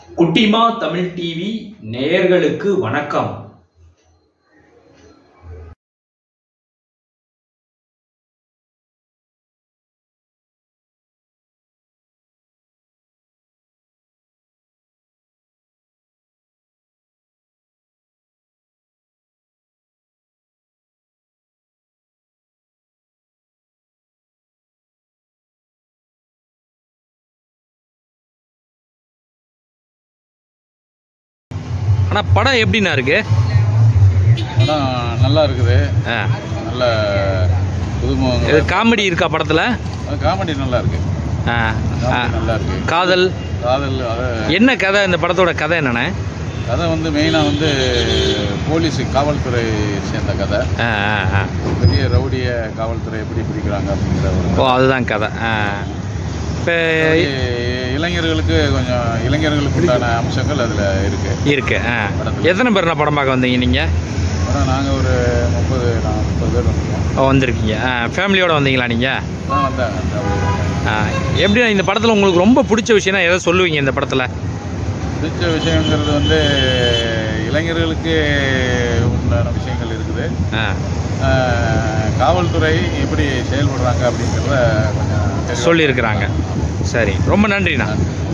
குட்டிமா தமிழ் டிவி நேயர்களுக்கு வணக்கம் ஆனால் படம் எப்படிண்ணா இருக்கு படம் நல்லா இருக்குது ஆ நல்ல புதுமுகங்கள் இது காமெடி இருக்கா படத்தில் காமெடி நல்லா இருக்கு ஆ ஆ. காமெடி நல்லா இருக்கு காதல் காதல் அது என்ன கதை இந்த படத்தோட கதை என்னண்ணே கதை வந்து மெயினாக வந்து போலீஸ் காவல்துறை சேர்ந்த கதை ஆ ஆ ஆ பெரிய ரவுடிய காவல்துறை எப்படி பிடிக்கிறாங்க அப்படிங்கிற ஒரு ஓ அதுதான் கதை ஆ இப்போ இளைஞர்களுக்கு கொஞ்சம் இளைஞர்களுக்கு உண்டான அம்சங்கள் அதில் இருக்கு இருக்கு ஆ எத்தனை பேர்ண்ணா படம் பார்க்க வந்தீங்க நீங்கள் அப்புறம் நாங்கள் ஒரு முப்பது நான் முப்பது பேர் வந்திருக்கோம் ஓ வந்திருக்கீங்க ஆ ஃபேமிலியோட வந்தீங்களா நீங்கள் நான் வந்தேன் ஆ எப்படிண்ணா இந்த படத்தில் உங்களுக்கு ரொம்ப பிடிச்ச விஷயம்னா எதை சொல்லுவீங்க இந்த படத்தில் பிடிச்ச விஷயங்கிறது வந்து இளைஞர்களுக்கு உண்டான விஷயங்கள் இருக்குது ஆ ஆஹ் காவல்துறை எப்படி செயல்படுறாங்க அப்படிங்கிறத கொஞ்சம் தெளிவா சொல்லியிருக்கிறாங்க சரி ரொம்ப நன்றிண்ணா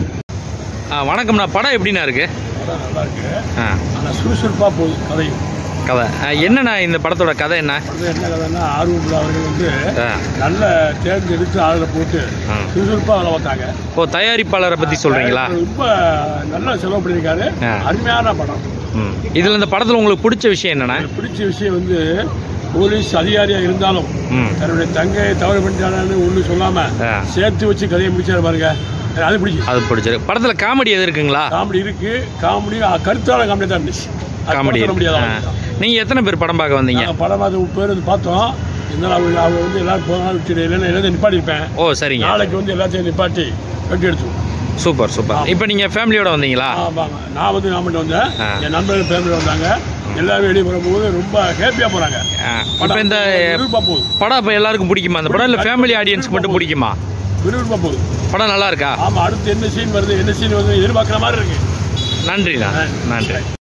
ஆ வணக்கம்ண்ணா படம் எப்படிண்ணா இருக்கு படம் நல்லா இருக்கு ஆ ஆனால் சுறுசுறுப்பாக போகுது கதை கதை ஆ, என்னண்ணா இந்த படத்தோட கதை என்ன அது என்ன கதைன்னா ஆர்வமுள்ள அவர்கள் வந்து ஆ நல்ல தேர்ந்தெடுத்து ஆளில் போட்டு ஆ. சுறுசுறுப்பாக வேலை பார்த்தாங்க ஓ தயாரிப்பாளரை பற்றி சொல்கிறீங்களா ரொம்ப நல்லா செலவு பண்ணியிருக்காரு ஆ. அருமையான படம் ம் இதில் இந்த படத்தில் உங்களுக்கு பிடிச்ச விஷயம் என்னண்ணா எனக்கு பிடிச்ச விஷயம் வந்து போலீஸ் அதிகாரியாக இருந்தாலும் ம் தன்னுடைய தங்கையை தவறு பண்ணிட்டானு ஒன்றும் சொல்லாமல் ஆ. சேர்த்து வச்சு கதையை முடிச்சாரு பாருங்க எனக்கு அது பிடிச்சி அது பிடிச்சிருக்கு படத்தில் காமெடி எது இருக்குங்களா காமெடி இருக்கு காமெடி கருத்தான காமெடி தான் இருந்துச்சு அது காமெடி சொல்ல முடியாது இருக்கு அவ்வளவுதான். நீங்கள் எத்தனை பேர் படம் பார்க்க வந்தீங்க நாங்கள் படம் பார்த்து முப்பது பேர் வந்து பார்த்தோம் இருந்தாலும் அவங்க அவங்க வந்து எல்லாரும் போன நாள் விட்டு இல்லைன்னா எல்லாத்தையும் நிப்பாட்டியிருப்பேன் ஓ சரிங்க நாளைக்கு வந்து எல்லாத்தையும் நிப்பாட்டி வெட்டி எடுத்துருவோம் சூப்பர் சூப்பர் இப்போ நீங்கள் ஃபேமிலியோட வந்தீங்களா ஆமாங்க நான் வந்து நான் மட்டும் வந்தேன் ஆ. என் நண்பர்கள் ஃபேமிலி வந்தாங்க எல்லாரும் வெளியே போகும்போது ரொம்ப ஹேப்பியாக போகிறாங்க இப்போ இந்த விருப்பமாக போகுது படம் இப்போ எல்லாருக்கும் பிடிக்குமா அந்த படம் இல்லை ஃபேமிலி ஆடியன்ஸ்க்கு மட்டும் பிடிக்குமா விருப்பமாக போகுது படம் நல்லா இருக்கா ஆமாம் அடுத்து என்ன சீன் வருது என்ன சீன் வருது எதிர்பார்க்குற மாதிரி இருக்கு நன்றிண்ணா நன்றி